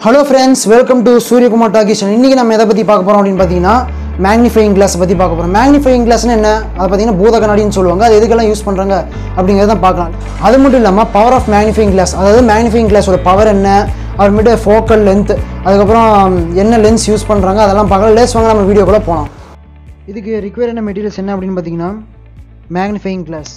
hello friends welcome to Suryakumar டாகிஷன் இன்றைக்கி நம்ம எதை பற்றி பார்க்க போகிறோம் அப்படின்னு பார்த்தீங்கன்னா மேக்னிஃபையிங் கிளாஸ் பற்றி பார்க்க போகிறோம் மேக்னிஃபையிங் கிளாஸ்னு என்ன அதை பார்த்தீங்கன்னா பூத கண்ணாடின்னு சொல்லுவாங்க அது எதுக்கெல்லாம் யூஸ் பண்ணுறாங்க அப்படிங்கிறத பார்க்கலாம் அது மட்டும் இல்லாமல் பவர் ஆஃப் மேக்னிஃபையிங் கிளாஸ் அதாவது மேக்னிஃபையிங் கிளாஸோட பவர் என்ன அப்புறமேட்டு ஃபோக்கல் லென்த் அதுக்கப்புறம் என்ன லென்ஸ் யூஸ் பண்ணுறாங்க அதெல்லாம் பார்க்கலாம் லேஸ் வாங்க நம்ம வீடியோக்குள்ளே போகலாம் இதுக்கு ரிக்வயர் என்ன மெட்டீரியல்ஸ் என்ன அப்படின்னு பார்த்தீங்கன்னா மேக்னிஃபையிங் கிளாஸ்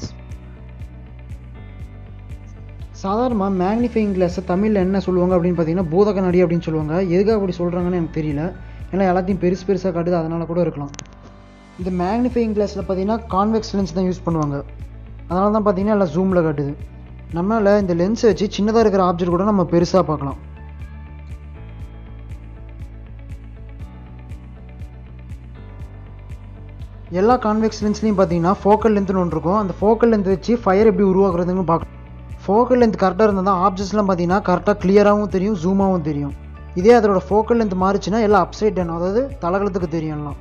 சாதாரணமாக மேக்னிஃபையிங் கிளாஸை தமிழில் என்ன சொல்லுவாங்க அப்படின்னு பார்த்தீங்கன்னா பூத கண்ணாடி அப்படின்னு சொல்லுவாங்க எதுக்காக அப்படி சொல்கிறாங்கன்னு எனக்கு தெரியல ஏன்னா எல்லாத்தையும் பெருசு பெருசாக காட்டுது அதனால கூட இருக்கலாம் இந்த மேக்னிஃபையிங் கிளாஸில் பார்த்தீங்கன்னா கான்வெக்ஸ் லென்ஸ் தான் யூஸ் பண்ணுவாங்க அதனால தான் பார்த்தீங்கன்னா எல்லாம் ஜூமில் காட்டுது நம்மளால் இந்த லென்ஸை வச்சு சின்னதாக இருக்கிற ஆப்ஜெக்ட் கூட நம்ம பெருசாக பார்க்கலாம் எல்லா கான்வெக்ஸ் லென்ஸ்லையும் பார்த்தீங்கன்னா ஃபோக்கல் லென்த்னு ஒன்று இருக்கும் அந்த ஃபோக்கல் லென்த் வச்சு ஃபயர் எப்படி உருவாக்குறதுன்னு பார்க்கலாம் ஃபோக்கல் லென்த் கரெக்டாக இருந்தால் தான் ஆப்ஜெக்ட்ஸ்லாம் பார்த்தீங்கன்னா கரெக்டாக கிளியராகவும் தெரியும் ஜூமாகவும் தெரியும் இதே அதோட ஃபோக்கல் லென்த் மாறிச்சுன்னா எல்லாம் அப்சைட் டவுன் அதாவது தலகலத்துக்கு தெரியும் எல்லாம்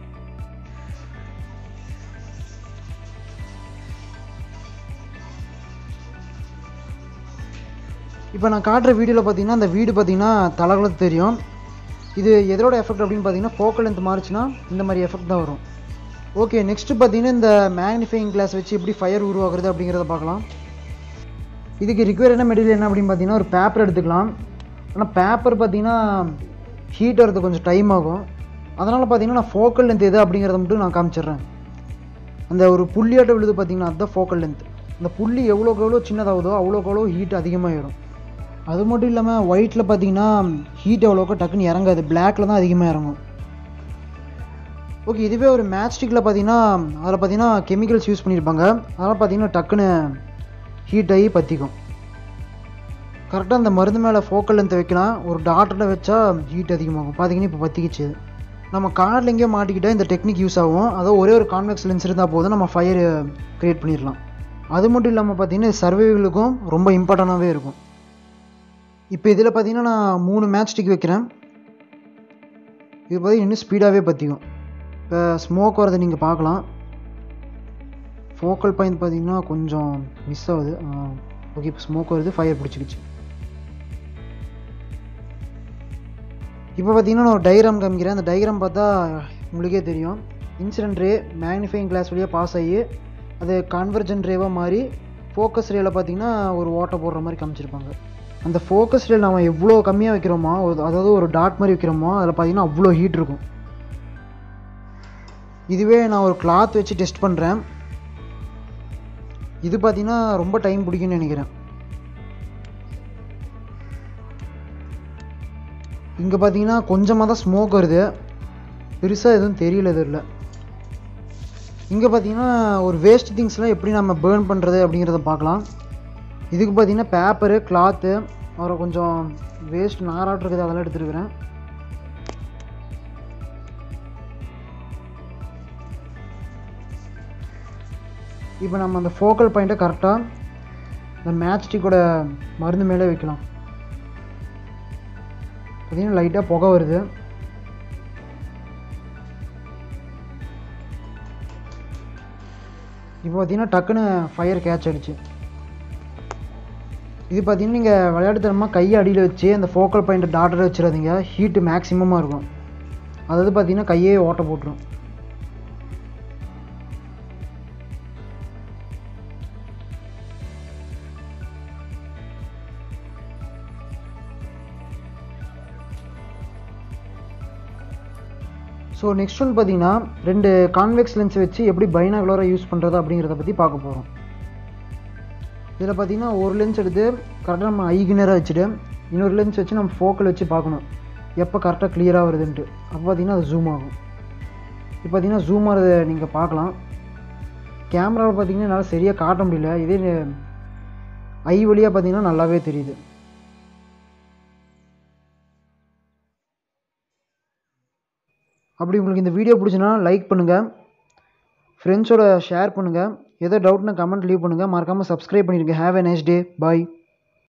இப்போ நான் காட்டுற வீடியோவில் பார்த்தீங்கன்னா அந்த வீடு பார்த்தீங்கன்னா தலகலத்து தெரியும் இது எதோட எஃபெக்ட் அப்படின்னு பார்த்தீங்கன்னா ஃபோக்கல் லென்த் மாறிச்சுன்னா இந்த மாதிரி எஃபெக்ட் தான் வரும் ஓகே நெக்ஸ்ட்டு பார்த்தீங்கன்னா இந்த மேக்னிஃபையிங் கிளாஸ் வச்சு எப்படி ஃபயர் உருவாக்குறது அப்படிங்கிறத பார்க்கலாம் இதுக்கு ரிக்வயர் என்ன மெட்டீரியல் என்ன அப்படின்னு பார்த்தீங்கன்னா ஒரு பேப்பர் எடுத்துக்கலாம் ஆனால் பேப்பர் பார்த்தீங்கன்னா ஹீட் வரது கொஞ்சம் டைம் ஆகும் அதனால் பார்த்தீங்கன்னா நான் ஃபோக்கல் லென்த் எது அப்படிங்கிறத மட்டும் நான் காமிச்சிடுறேன் அந்த ஒரு புள்ளியாட்ட விழுது பார்த்தீங்கன்னா அதுதான் ஃபோக்கல் லென்த் அந்த புள்ளி எவ்வளோக்கு எவ்வளோ சின்னதாகுதோ அவ்வளோக்கு எவ்வளோ ஹீட் அதிகமாகிடும் அது மட்டும் இல்லாமல் ஒயிட்டில் பார்த்தீங்கன்னா ஹீட் எவ்வளோக்கோ டக்குன்னு இறங்காது பிளாக்கில் தான் அதிகமாக இறங்கும் ஓகே இதுவே ஒரு மேட்ச் ஸ்டிக்கில் பார்த்தீங்கன்னா அதில் பார்த்தீங்கன்னா கெமிக்கல்ஸ் யூஸ் பண்ணியிருப்பாங்க அதனால் பார்த்தீங்கன்னா டக்குன்னு ஹீட் ஆகி பற்றிக்கும் கரெக்டாக அந்த மருந்து மேலே ஃபோக்கல் லென்த் வைக்கலாம் ஒரு டாக்டரில் வச்சா ஹீட் அதிகமாகும் பார்த்தீங்கன்னா இப்போ பற்றிக்கிச்சு நம்ம கார்டில் எங்கேயோ மாட்டிக்கிட்டால் இந்த டெக்னிக் யூஸ் ஆகும் அதாவது ஒரே ஒரு கான்வெக்ஸ் லென்ஸ் இருந்தால் போதும் நம்ம ஃபயர் க்ரியேட் பண்ணிடலாம் அது மட்டும் இல்லாமல் பார்த்தீங்கன்னா சர்வைவலுக்கும் ரொம்ப இம்பார்ட்டண்ட்டாகவே இருக்கும் இப்போ இதில் பார்த்தீங்கன்னா நான் மூணு மேட்ச் ஸ்டிக் வைக்கிறேன் இது பார்த்தீங்கன்னா இன்னும் ஸ்பீடாகவே பற்றிக்கும் இப்போ ஸ்மோக் வரதை நீங்கள் பார்க்கலாம் ஃபோக்கல் பாயிண்ட் பார்த்தீங்கன்னா கொஞ்சம் மிஸ் ஆகுது ஓகே இப்போ ஸ்மோக் வருது ஃபயர் பிடிச்சிக்கிச்சு இப்போ பார்த்தீங்கன்னா நான் ஒரு டயக்ராம் காமிக்கிறேன் அந்த டயக்ராம் பார்த்தா உங்களுக்கே தெரியும் இன்சிடென்ட் ரே மேக்னிஃபைங் கிளாஸ் வழியாக பாஸ் ஆகி அது கான்வர்ஜென்ட் ரேவாக மாறி ஃபோக்கஸ் ரேல பார்த்தீங்கன்னா ஒரு ஓட்டை போடுற மாதிரி காமிச்சிருப்பாங்க அந்த ஃபோக்கஸ் ரேல் நம்ம எவ்வளோ கம்மியாக வைக்கிறோமோ ஒரு அதாவது ஒரு டாட் மாதிரி வைக்கிறோமோ அதில் பார்த்தீங்கன்னா அவ்வளோ ஹீட் இருக்கும் இதுவே நான் ஒரு கிளாத் வச்சு டெஸ்ட் பண்ணுறேன் இது பார்த்தீங்கன்னா ரொம்ப டைம் பிடிக்கும்னு நினைக்கிறேன் இங்கே பார்த்தீங்கன்னா கொஞ்சமாக தான் ஸ்மோக் வருது பெருசாக எதுவும் தெரியல இதில் இங்கே பார்த்தீங்கன்னா ஒரு வேஸ்ட் திங்ஸ்லாம் எப்படி நம்ம பேர்ன் பண்ணுறது அப்படிங்கிறத பார்க்கலாம் இதுக்கு பார்த்தீங்கன்னா பேப்பரு கிளாத்து அப்புறம் கொஞ்சம் வேஸ்ட் நாராட்டு இருக்குது அதெல்லாம் எடுத்துருக்குறேன் இப்போ நம்ம அந்த ஃபோக்கல் பாயிண்ட்டை கரெக்டாக இந்த மேட்ச் ஸ்டிக்கோட மருந்து மேலே வைக்கலாம் பார்த்தீங்கன்னா லைட்டாக புகை வருது இப்போ பார்த்தீங்கன்னா டக்குன்னு ஃபயர் கேட்ச் ஆகிடுச்சு இது பார்த்தீங்கன்னா நீங்கள் விளையாட்டுத்தனமாக கையை அடியில் வச்சு அந்த ஃபோக்கல் பாயிண்ட்டை டாட்டரை வச்சிடாதீங்க ஹீட்டு மேக்ஸிமமாக இருக்கும் அதாவது பார்த்தீங்கன்னா கையே ஓட்ட போட்டுரும் ஸோ நெக்ஸ்ட் ஒன் பார்த்தீங்கன்னா ரெண்டு கான்வெக்ஸ் லென்ஸ் வச்சு எப்படி பைனாகுலராக யூஸ் பண்ணுறது அப்படிங்கிறத பற்றி பார்க்க போகிறோம் இதில் பார்த்தீங்கன்னா ஒரு லென்ஸ் எடுத்து கரெக்டாக நம்ம ஐகினராக வச்சுட்டு இன்னொரு லென்ஸ் வச்சு நம்ம ஃபோக்கல் வச்சு பார்க்கணும் எப்போ கரெக்டாக கிளியராக வருதுன்ட்டு அப்போ பார்த்தீங்கன்னா அது ஜூம் ஆகும் இப்போ பார்த்தீங்கன்னா ஜூம் ஆகிறத நீங்கள் பார்க்கலாம் கேமராவில் பார்த்தீங்கன்னா என்னால் சரியாக காட்ட முடியல இதே ஐ வழியாக பார்த்தீங்கன்னா நல்லாவே தெரியுது அப்படி உங்களுக்கு இந்த வீடியோ பிடிச்சினா லைக் பண்ணுங்கள் ஃப்ரெண்ட்ஸோட ஷேர் பண்ணுங்கள் எதோ டவுட்னா கமெண்ட் லீவ் பண்ணுங்கள் மறக்காமல் சப்ஸ்கிரைப் பண்ணிடுங்க have a nice day bye